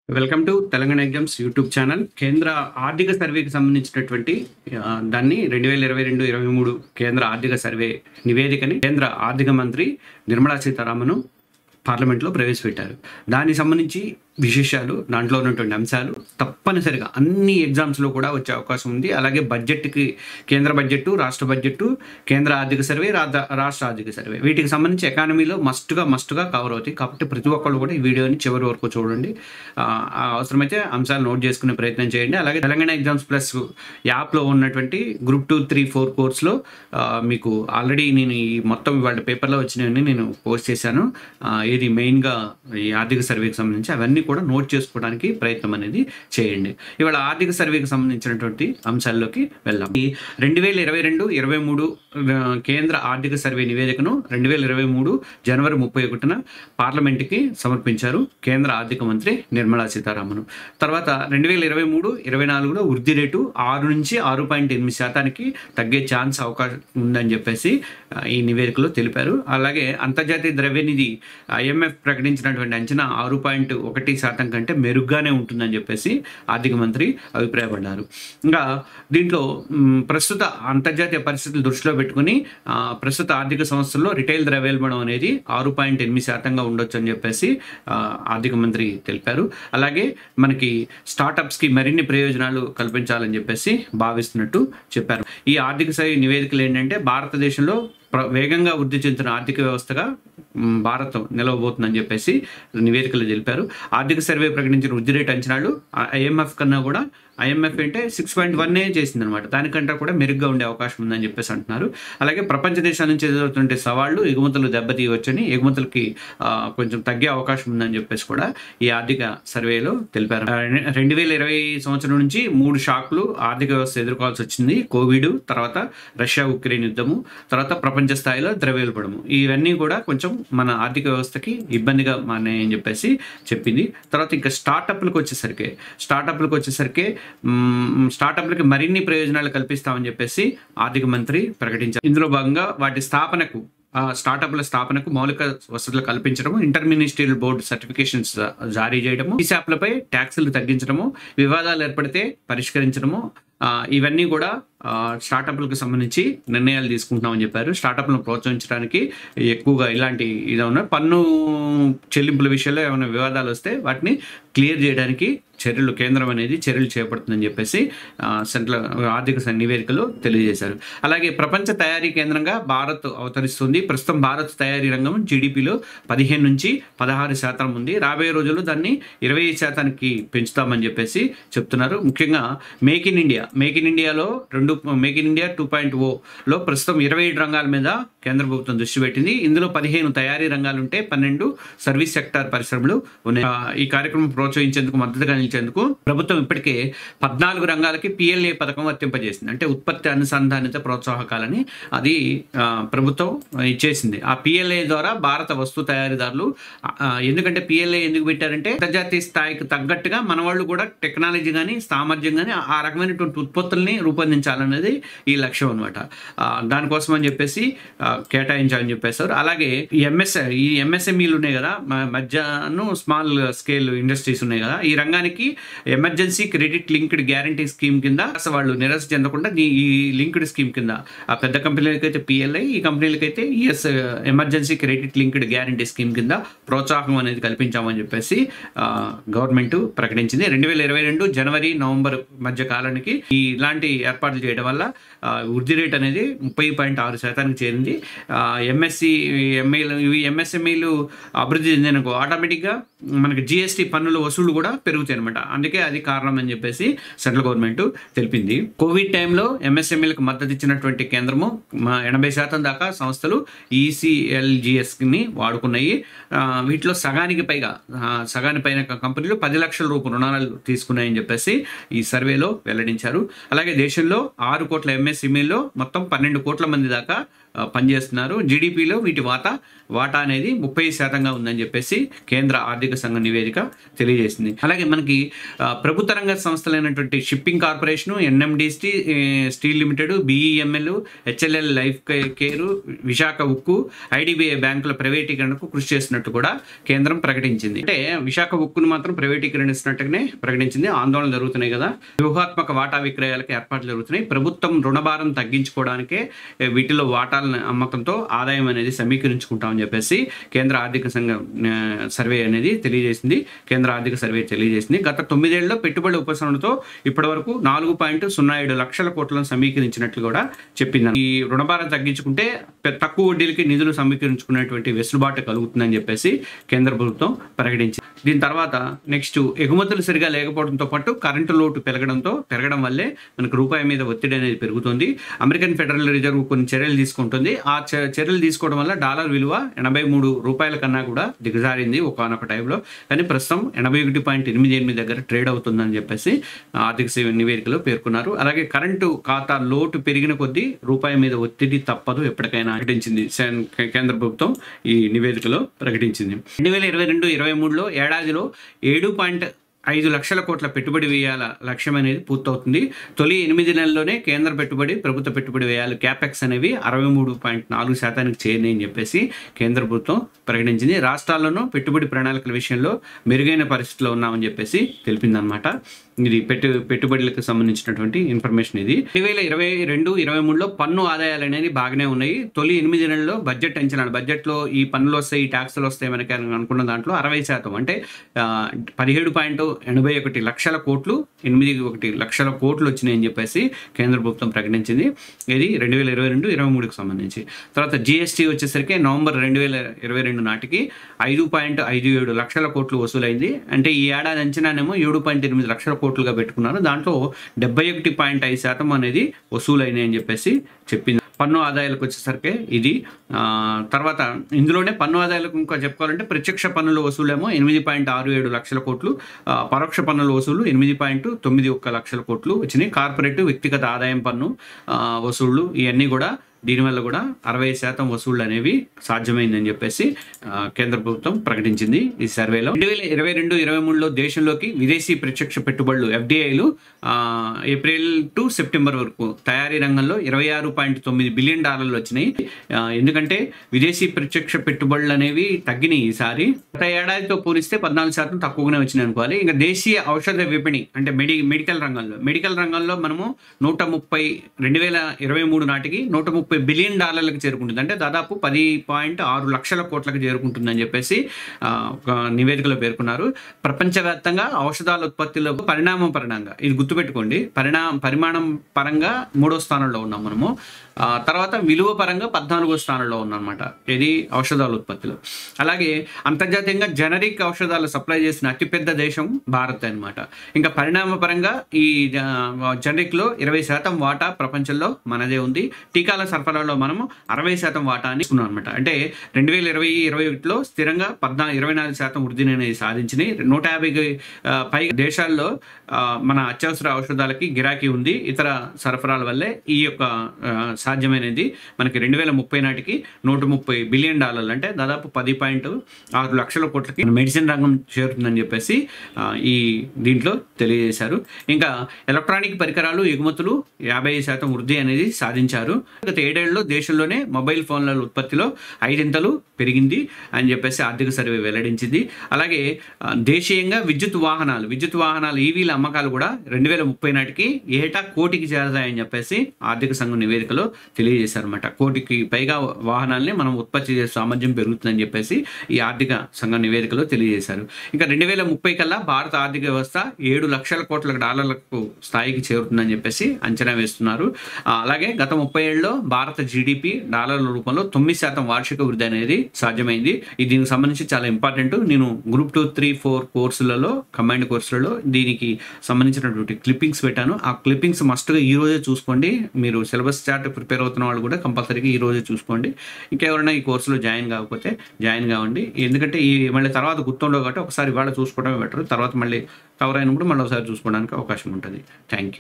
welcome to Telangana exams YouTube channel కేంద్ర ఆర్థిక సర్వేకి సంబంధించినటువంటి ఆ, దాన్ని రెండు వేల ఇరవై రెండు ఇరవై మూడు కేంద్ర ఆర్థిక సర్వే నివేదికని కేంద్ర ఆర్థిక మంత్రి నిర్మలా సీతారామన్ పార్లమెంట్లో ప్రవేశపెట్టారు దానికి సంబంధించి విశేషాలు దాంట్లో ఉన్నటువంటి అంశాలు తప్పనిసరిగా అన్ని ఎగ్జామ్స్లో కూడా వచ్చే అవకాశం ఉంది అలాగే బడ్జెట్కి కేంద్ర బడ్జెట్ రాష్ట్ర బడ్జెట్ కేంద్ర ఆర్థిక సర్వే రా- రాష్ట్ర ఆర్థిక సర్వే వీటికి సంబంధించి ఎకానమీలో మస్ట్గా మస్ట్గా కవర్ అవుతాయి కాబట్టి ప్రతి ఒక్కళ్ళు కూడా ఈ వీడియోని చివరి వరకు చూడండి ఆ, ఆ అవసరమైతే అంశాలు నోట్ చేసుకునే ప్రయత్నం చేయండి అలాగే తెలంగాణ ఎగ్జామ్స్ ప్లస్ యాప్లో ఉన్నటువంటి గ్రూప్ టూ త్రీ ఫోర్ కోర్స్లో మీకు ఆల్రెడీ నేను ఈ మొత్తం ఇవాళ పేపర్లో వచ్చినవన్నీ నేను పోస్ట్ చేశాను ఆ, ఇది మెయిన్గా ఈ ఆర్థిక సర్వేకి సంబంధించి అవన్నీ కూడా నోట్ చేసుకోవడానికి ప్రయత్నం అనేది చేయండి ఇవాళ ఆర్థిక సర్వేకి సంబంధించినటువంటి అంశాల్లోకి వెళ్దాం ఈ రెండు వేల ఇరవై రెండు ఇరవై మూడు కేంద్ర ఆర్థిక సర్వే నివేదికను రెండు వేల ఇరవై మూడు జనవరి ముప్పై ఒకటిన పార్లమెంట్కి సమర్పించారు కేంద్ర ఆర్థిక మంత్రి నిర్మలా సీతారామన్ తర్వాత రెండు వేల ఇరవై మూడు ఇరవై నాలుగులో వృద్ధి రేటు ఆరు నుంచి ఆరు పాయింట్ ఎనిమిది శాతానికి తగ్గే ఛాన్స్ అవకాశం ఉందని చెప్పేసి ఆ, ఈ నివేదికలో తెలిపారు అలాగే అంతర్జాతీయ ద్రవ్యనిధి ఐఎంఎఫ్ ప్రకటించినటువంటి అంచనా ఆరు పాయింట్ ఒకటి శాతం కంటే మెరుగ్గానే ఉంటుందని చెప్పేసి ఆర్థిక మంత్రి అభిప్రాయపడ్డారు ఇంకా దీంట్లో మ్, ప్రస్తుత అంతర్జాతీయ పరిస్థితులు దృష్టిలో పెట్టుకుని ఆ, ప్రస్తుత ఆర్థిక సంస్థల్లో రిటైల్ ద్రవ్యోల్బణం అనేది ఆరు పాయింట్ ఎనిమిది శాతంగా ఉండొచ్చు అని చెప్పేసి ఆ, ఆర్థిక మంత్రి తెలిపారు అలాగే మనకి స్టార్టప్స్కి మరిన్ని ప్రయోజనాలు కల్పించాలని చెప్పేసి భావిస్తున్నట్టు చెప్పారు ఈ ఆర్థిక సర్వే నివేదికలు ఏంటంటే భారతదేశంలో ప్ర- వేగంగా వృద్ధి చెందుతున్న ఆర్థిక వ్యవస్థగా మ్, భారత్ నిలవబోతుందని చెప్పేసి నివేదికలు తెలిపారు ఆర్థిక సర్వే ప్రకటించిన వృద్ధి రేటు అంచనాలు ఐఎంఎఫ్ కన్నా కూడా ఐఎంఎఫ్ అంటే సిక్స్ పాయింట్ వన్నే చేసింది అనమాట దానికంటే కూడా మెరుగ్గా ఉండే అవకాశం ఉందని చెప్పేసి అంటున్నారు అలాగే ప్రపంచ దేశాల నుంచి ఎదురవుతుంటే సవాళ్లు ఎగుమతులు దెబ్బతీయవచ్చని ఎగుమతులకి ఆ, కొంచెం తగ్గే అవకాశం ఉందని చెప్పేసి కూడా ఈ ఆర్థిక సర్వేలో తెలిపారు ఆ, రెండు వేల ఇరవై సంవత్సరం నుంచి మూడు షాక్లు ఆర్థిక వ్యవస్థ ఎదుర్కోవాల్సి వచ్చింది కోవిడ్ తర్వాత రష్యా ఉక్రెయిన్ యుద్ధము తర్వాత ప్రపంచ స్థాయిలో ద్రవ్యోల్బణము ఇవన్నీ కూడా కొంచెం మన ఆర్థిక వ్యవస్థకి ఇబ్బందిగా మారాయని చెప్పేసి చెప్పింది తర్వాత ఇంకా స్టార్టప్లకు వచ్చేసరికి స్టార్టప్లకు వచ్చేసరికి మ్, స్టార్టప్లకి మరిన్ని ప్రయోజనాలు కల్పిస్తామని చెప్పేసి ఆర్థిక మంత్రి ప్రకటించారు ఇందులో భాగంగా వాటి స్థాపనకు ఆ స్టార్టప్ల స్థాపనకు మౌలిక వసతులు కల్పించడము ఇంటర్ మినిస్ట్రియల్ బోర్డు సర్టిఫికేషన్స్ జారీ చేయడము ఈ శాప్లపై ట్యాక్సులు తగ్గించడము వివాదాలు ఏర్పడితే పరిష్కరించడము ఆ, ఇవన్నీ కూడా ఆ, స్టార్టప్లకు సంబంధించి నిర్ణయాలు తీసుకుంటున్నామని చెప్పారు స్టార్టప్లను ప్రోత్సహించడానికి ఎక్కువగా ఇలాంటి ఇది ఉన్న పన్ను చెల్లింపుల విషయంలో ఏమైనా వివాదాలు వస్తే వాటిని క్లియర్ చేయడానికి చర్యలు కేంద్రం అనేది చర్యలు చేపడుతుందని చెప్పేసి ఆ, సెంట్రల్ ఆర్థిక స- నివేదికలో తెలియజేశారు అలాగే ప్రపంచ తయారీ కేంద్రంగా భారత్ అవతరిస్తుంది ప్రస్తుతం భారత్ తయారీ రంగం జీడిపిలో పదిహేను నుంచి పదహారు శాతం ఉంది రాబోయే రోజుల్లో దాన్ని ఇరవై శాతానికి పెంచుతామని చెప్పేసి చెప్తున్నారు ముఖ్యంగా make in India make in ఇండియాలో రెండు make in India two point ఓలో ప్రస్తుతం ఇరవై ఏడు రంగాల మీద కేంద్ర ప్రభుత్వం దృష్టి పెట్టింది ఇందులో పదిహేను తయారీ రంగాలు ఉంటే పన్నెండు సర్వీస్ సెక్టార్ పరిశ్రమలు ఉన్నాయి ఆ, ఈ కార్యక్రమం ప్రోత్సహించేందుకు మద్దతుగా నిలిచేందుకు ప్రభుత్వం ఇప్పటికే పద్నాలుగు రంగాలకి పిఎల్ఏ పథకం వర్తింపజేసింది అంటే ఉత్పత్తి అనుసంధానిత ప్రోత్సాహకాలని అది ఆ, ప్రభుత్వం ఇచ్చేసింది ఆ పిఎల్ఏ ద్వారా భారత వస్తు తయారీదారులు ఆ, ఎందుకంటే పిఎల్ఏ ఎందుకు పెట్టారంటే అంతర్జాతీయ స్థాయికి తగ్గట్టుగా మన వాళ్ళు కూడా టెక్నాలజీ కానీ సామర్థ్యం కానీ ఆ రకమైనటువంటి ఉత్పత్తుల్ని రూపొందించాలనేది ఈ లక్ష్యం అనమాట దానికోసం అని చెప్పేసి ఆ, కేటాయించాలని చెప్పేశారు అలాగే ఈ ఎంఎస్ ఈ ఎంఎస్ఎంఈలు ఉన్నాయి కదా మ- మధ్యను స్మాల్ స్కేల్ ఇండస్ట్రీస్ ఉన్నాయి కదా ఈ రంగానికి emergency credit linked guarantee scheme కింద అసలు వాళ్ళు నిరాశ చెందకుండా ఈ- ఈ లింక్డ్ స్కీమ్ కింద ఆ పెద్ద కంపెనీలకైతే పిఎల్ఐ ఈ కంపెనీలకైతే ES emergency credit linked guarantee scheme కింద ప్రోత్సాహం అనేది కల్పించామని చెప్పేసి గవర్నమెంట్ ప్రకటించింది రెండు వేల ఇరవై రెండు జనవరి నవంబర్ మధ్య కాలానికి ఈ ఇలాంటి ఏర్పాట్లు చేయడం వల్ల ఆ, వృద్ధి రేట్ అనేది ముప్పై పాయింట్ ఆరు శాతానికి చేరింది ఎంఎస్సి ఎంఐలు ఇవి ఎంఎస్ఎంఈలు అభివృద్ధి చెందినకు ఆటోమేటిక్గా మనకి జిఎస్టీ పన్నుల వసూళ్లు కూడా పెరుగుతాయి అనమాట అందుకే అది కారణం అని చెప్పేసి సెంట్రల్ గవర్నమెంట్ తెలిపింది కోవిడ్ టైంలో ఎంఎస్ఎంఈలకు మద్దతు ఇచ్చినటువంటి కేంద్రము మా ఎనభై శాతం దాకా సంస్థలు ఈసీఎల్జిఎస్ని వాడుకున్నాయి ఆ, వీటిలో సగానికి పైగా ఆ, సగాని పైన కంపెనీలు పది లక్షల రూపాయల రుణాలు తీసుకున్నాయని చెప్పేసి ఈ సర్వేలో వెల్లడించారు అలాగే దేశంలో ఆరు కోట్ల ఎంఎస్ఎంఈలో మొత్తం పన్నెండు కోట్ల మంది దాకా ఆ, పనిచేస్తున్నారు జీడిపిలో వీటి వాటా వాటా అనేది ముప్పై శాతంగా ఉందని చెప్పేసి కేంద్ర ఆర్థిక సంఘం నివేదిక తెలియజేసింది అలాగే మనకి ఆ, ప్రభుత్వ రంగ సంస్థలైనటువంటి shipping corporation NMDC steel limited BEML HLL life care Visakha ఉక్కు ఐడిబిఐ బ్యాంకుల ప్రైవేటీకరణకు కృషి చేస్తున్నట్టు కూడా కేంద్రం ప్రకటించింది అంటే విశాఖ ఉక్కును మాత్రం ప్రైవేటీకరణిస్తున్నట్టుగానే ప్రకటించింది ఆందోళన జరుగుతున్నాయి కదా వ్యూహాత్మక వాటా విక్రయాలకు ఏర్పాట్లు జరుగుతున్నాయి ప్రభుత్వం రుణభారం తగ్గించుకోవడానికే ఏ, వీటిలో వాటాల అమ్మకంతో ఆదాయం అనేది సమీకరించుకుంటామని చెప్పేసి కేంద్ర ఆర్థిక సంఘం ఆ, సర్వే అనేది తెలియజేసింది కేంద్ర ఆర్థిక సర్వే తెలియజేసింది గత తొమ్మిదేళ్లలో పెట్టుబడి ఉపశమనంతో ఇప్పటి వరకు నాలుగు పాయింట్ సున్నా ఏడు లక్షల కోట్లను సమీకరించినట్లు కూడా చెప్పింది ఈ రుణభారం తగ్గించుకుంటే పె- తక్కువ వడ్డీలకి నిధులు సమీకరించుకునేటువంటి వెసులుబాటు కలుగుతుందని చెప్పేసి కేంద్ర ప్రభుత్వం ప్రకటించింది దీని తర్వాత నెక్స్ట్ ఎగుమతులు సరిగా లేకపోవడంతో పాటు కరెంటు లోటు పెరగడంతో పెరగడం వల్లే మనకు రూపాయి మీద ఒత్తిడి అనేది పెరుగుతుంది అమెరికన్ ఫెడరల్ రిజర్వ్ కొన్ని చర్యలు తీసుకుంటుంది ఆ చ- చర్యలు తీసుకోవడం వల్ల డాలర్ విలువ ఎనభై మూడు రూపాయల కన్నా కూడా దిగజారింది ఒకనొక టైంలో కానీ ప్రస్తుతం ఎనభై ఒకటి పాయింట్ ఎనిమిది ఎనిమిది దగ్గర ట్రేడ్ అవుతుందని చెప్పేసి ఆర్థిక సేవ నివేదికలో పేర్కొన్నారు అలాగే కరెంటు ఖాతా లోటు పెరిగిన కొద్దీ రూపాయి మీద ఒత్తిడి తప్పదు ఎప్పటికైనా ప్రకటించింది సెన్- కే- కేంద్ర ప్రభుత్వం ఈ నివేదికలో ప్రకటించింది రెండు వేల ఇరవై రెండు ఇరవై మూడులో ఏడాదిలో ఏడు పాయింట్ ఐదు లక్షల కోట్ల పెట్టుబడి వేయాల లక్ష్యం అనేది పూర్తవుతుంది తొలి ఎనిమిది నెలల్లోనే కేంద్ర పెట్టుబడి ప్రభుత్వ పెట్టుబడి వేయాలి క్యాపెక్స్ అనేవి అరవై మూడు పాయింట్ నాలుగు శాతానికి చేరినాయి అని చెప్పేసి కేంద్ర ప్రభుత్వం ప్రకటించింది రాష్ట్రాల్లోనూ పెట్టుబడి ప్రణాళికల విషయంలో మెరుగైన పరిస్థితిలో ఉన్నామని చెప్పేసి తెలిపిందనమాట ఇది పెట్టు పెట్టుబడులకు సంబంధించినటువంటి ఇన్ఫర్మేషన్ ఇది రెండు వేల ఇరవై రెండు ఇరవై మూడులో పన్ను ఆదాయాలు అనేది బాగానే ఉన్నాయి తొలి ఎనిమిది నెలల్లో బడ్జెట్ అంచనాలు బడ్జెట్లో ఈ పన్నులు వస్తాయి ఈ ట్యాక్సులు వస్తాయి మనకి అని అనుకున్న దాంట్లో అరవై శాతం అంటే ఆ, పదిహేడు పాయింట్ ఎనభై ఒకటి లక్షల కోట్లు ఎనిమిది ఒకటి లక్షల కోట్లు వచ్చినాయని చెప్పేసి కేంద్ర ప్రభుత్వం ప్రకటించింది ఇది రెండు వేల ఇరవై రెండు ఇరవై మూడుకి సంబంధించి తర్వాత జిఎస్టీ వచ్చేసరికి నవంబర్ రెండు వేల ఇరవై రెండు నాటికి ఐదు పాయింట్ ఐదు ఏడు లక్షల కోట్లు వసూలైంది అంటే ఈ ఏడాది అంచనానేమో ఏడు పాయింట్ ఎనిమిది లక్షల కోట్లుగా పెట్టుకున్నారు దాంట్లో డెబ్బై ఒకటి పాయింట్ ఐదు శాతం అనేది వసూలైనాయి అని చెప్పేసి చెప్పింది పన్ను ఆదాయాలకు వచ్చేసరికి ఇది ఆ, తర్వాత ఇందులోనే పన్ను ఆదాయాలకు ఇంకా చెప్పుకోవాలంటే ప్రత్యక్ష పన్నుల వసూలేమో ఎనిమిది పాయింట్ ఆరు ఏడు లక్షల కోట్లు ఆ, పరోక్ష పన్నుల వసూలు ఎనిమిది పాయింట్ తొమ్మిది ఒక్క లక్షల కోట్లు వచ్చినాయి కార్పొరేట్ వ్యక్తిగత ఆదాయం పన్ను ఆ, వసూళ్లు ఇవన్నీ కూడా దీనివల్ల కూడా అరవై శాతం వసూళ్లు అనేవి సాధ్యమైందని చెప్పేసి ఆ, కేంద్ర ప్రభుత్వం ప్రకటించింది ఈ సర్వేలో రెండు వేల ఇరవై రెండు ఇరవై మూడులో దేశంలోకి విదేశీ ప్రత్యక్ష పెట్టుబడులు ఎఫ్డిఐలు ఏప్రిల్ టు సెప్టెంబర్ వరకు తయారీ రంగంలో ఇరవై ఆరు పాయింట్ తొమ్మిది బిలియన్ డాలర్లు వచ్చినాయి ఆ, ఎందుకంటే విదేశీ ప్రత్యక్ష పెట్టుబడులు అనేవి తగ్గినాయి ఈసారి గత ఏడాదితో పోలిస్తే పద్నాలుగు శాతం తక్కువగానే వచ్చినాయి అనుకోవాలి ఇంకా దేశీయ ఔషధ విపణి అంటే మెడి మెడికల్ రంగంలో మెడికల్ రంగంలో మనము నూట ముప్పై రెండు వేల ఇరవై మూడు నాటికి నూట ముప్పై బిలియన్ డాలర్లకు చేరుకుంటుంది అంటే దాదాపు పది పాయింట్ ఆరు లక్షల కోట్లకు చేరుకుంటుందని చెప్పేసి ఆ, ఒక నివేదికలో పేర్కొన్నారు ప్రపంచవ్యాప్తంగా ఔషధాల ఉత్పత్తిలో పరిణామం పరంగా ఇది గుర్తుపెట్టుకోండి పరిణామ పరిమాణం పరంగా మూడో స్థానంలో ఉన్నాం మనము ఆ, తర్వాత విలువ పరంగా పద్నాలుగో స్థానంలో ఉన్నామన్నమాట ఇది ఔషధాల ఉత్పత్తిలో అలాగే అంతర్జాతీయంగా జనరిక్ ఔషధాలు సప్లై చేసిన అతిపెద్ద దేశం భారత్ అన్నమాట ఇంకా పరిణామ పరంగా ఈ జనరిక్ లో ఇరవై శాతం వాటా ప్రపంచంలో మనదే ఉంది టీకాల సరఫరాలో మనము అరవై శాతం వాటా అని తీసుకున్నాం అనమాట అంటే రెండు వేల ఇరవై ఇరవై ఒకటిలో స్థిరంగా పద్నాలుగు ఇరవై నాలుగు శాతం వృద్ధిని అనేది సాధించినాయి నూట యాభైకి ఆ, పై దేశాల్లో ఆ, మన అత్యవసర ఔషధాలకి గిరాకీ ఉంది ఇతర సరఫరాల వల్లే ఈ యొక్క ఆ, సాధ్యమైనది మనకి రెండు వేల ముప్పై నాటికి నూట ముప్పై బిలియన్ డాలర్లు అంటే దాదాపు పది పాయింట్ ఆరు లక్షల కోట్లకి మెడిసిన్ రంగం చేరుతుందని చెప్పేసి ఆ, ఈ దీంట్లో తెలియజేశారు ఇంకా ఎలక్ట్రానిక్ పరికరాలు ఎగుమతులు యాభై శాతం వృద్ధి అనేది సాధించారు గత ఏడేళ్లలో దేశంలోనే మొబైల్ ఫోన్ల ఉత్పత్తిలో ఐదింతలు పెరిగింది అని చెప్పేసి ఆర్థిక సర్వే వెల్లడించింది అలాగే ఆ, దేశీయంగా విద్యుత్ వాహనాలు విద్యుత్ వాహనాలు ఈవీల అమ్మకాలు కూడా రెండు వేల ముప్పై నాటికి ఏటా కోటికి చేరతాయని చెప్పేసి ఆర్థిక సంఘం నివేదికలో తెలియజేశారన్నమాట కోటికి పైగా వాహనాల్ని మనం ఉత్పత్తి చేసే సామర్థ్యం పెరుగుతుందని చెప్పేసి ఈ ఆర్థిక సంఘం నివేదికలో తెలియజేశారు ఇంకా రెండు వేల ముప్పై కల్లా భారత ఆర్థిక వ్యవస్థ ఏడు లక్షల కోట్ల డాలర్లకు స్థాయికి చేరుతుందని చెప్పేసి అంచనా వేస్తున్నారు ఆ, అలాగే గత ముప్పై ఏళ్ళలో భారత జీడిపి డాలర్ల రూపంలో తొమ్మిది శాతం వార్షిక వృద్ధి అనేది సాధ్యమైంది ఇది దీనికి సంబంధించి చాలా ఇంపార్టెంట్ నేను గ్రూప్ టూ త్రీ ఫోర్ కోర్సులలో కంబైన్డ్ కోర్సులలో దీనికి సంబంధించినటువంటి క్లిప్పింగ్స్ పెట్టాను ఆ క్లిప్పింగ్స్ మస్ట్గా ఈ రోజే చూసుకోండి మీరు సిలబస్ చార్ట్ ప్రిపేర్ అవుతున్న వాళ్ళు కూడా కంపల్సరీగా ఈ రోజే చూసుకోండి ఇంకెవరైనా ఈ కోర్సులో జాయిన్ కాకపోతే జాయిన్ కావండి ఎందుకంటే ఈ మళ్ళీ తర్వాత గుర్తుండవు కాబట్టి ఒకసారి ఇవాళ చూసుకోవడమే బెటర్ తర్వాత మళ్ళీ కవర్ అయినప్పుడు మళ్ళీ ఒకసారి చూసుకోవడానికి అవకాశం ఉంటుంది థ్యాంక్ యూ